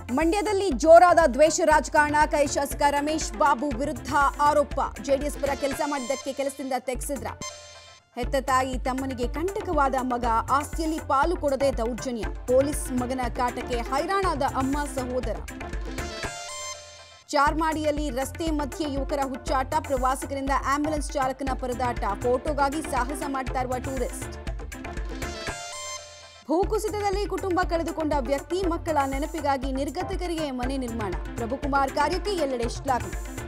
ಮಂಡ್ಯದಲ್ಲಿ ಜೋರಾದ ದ್ವೇಷ ರಾಜಕಾರಣ ಕೈ ಶಾಸಕ ರಮೇಶ್ ಬಾಬು ವಿರುದ್ಧ ಆರೋಪ ಜೆಡಿಎಸ್ ಪರ ಕೆಲಸ ಮಾಡಿದ್ದಕ್ಕೆ ಕೆಲಸದಿಂದ ತೆಗೆಸಿದ್ರ ಹೆತ್ತ ತಾಯಿ ತಮ್ಮನಿಗೆ ಕಂಟಕವಾದ ಮಗ ಆಸ್ತಿಯಲ್ಲಿ ಪಾಲು ಕೊಡದೆ ದೌರ್ಜನ್ಯ ಪೊಲೀಸ್ ಮಗನ ಕಾಟಕ್ಕೆ ಹೈರಾಣಾದ ಅಮ್ಮ ಸಹೋದರ ಚಾರ್ಮಾಡಿಯಲ್ಲಿ ರಸ್ತೆ ಮಧ್ಯೆ ಯುವಕರ ಹುಚ್ಚಾಟ ಪ್ರವಾಸಿಗರಿಂದ ಆಂಬ್ಯುಲೆನ್ಸ್ ಚಾಲಕನ ಪರದಾಟ ಫೋಟೋಗಾಗಿ ಸಾಹಸ ಮಾಡ್ತಾ ಇರುವ ಟೂರಿಸ್ಟ್ ಭೂಕುಸಿತದಲ್ಲಿ ಕುಟುಂಬ ಕಳೆದುಕೊಂಡ ವ್ಯಕ್ತಿ ಮಕ್ಕಳ ನೆನಪಿಗಾಗಿ ನಿರ್ಗತಿಕರಿಗೆ ಮನೆ ನಿರ್ಮಾಣ ಪ್ರಭುಕುಮಾರ್ ಕಾರ್ಯಕ್ಕೆ ಎಲ್ಲೆಡೆ ಶ್ಲಾಘನೆ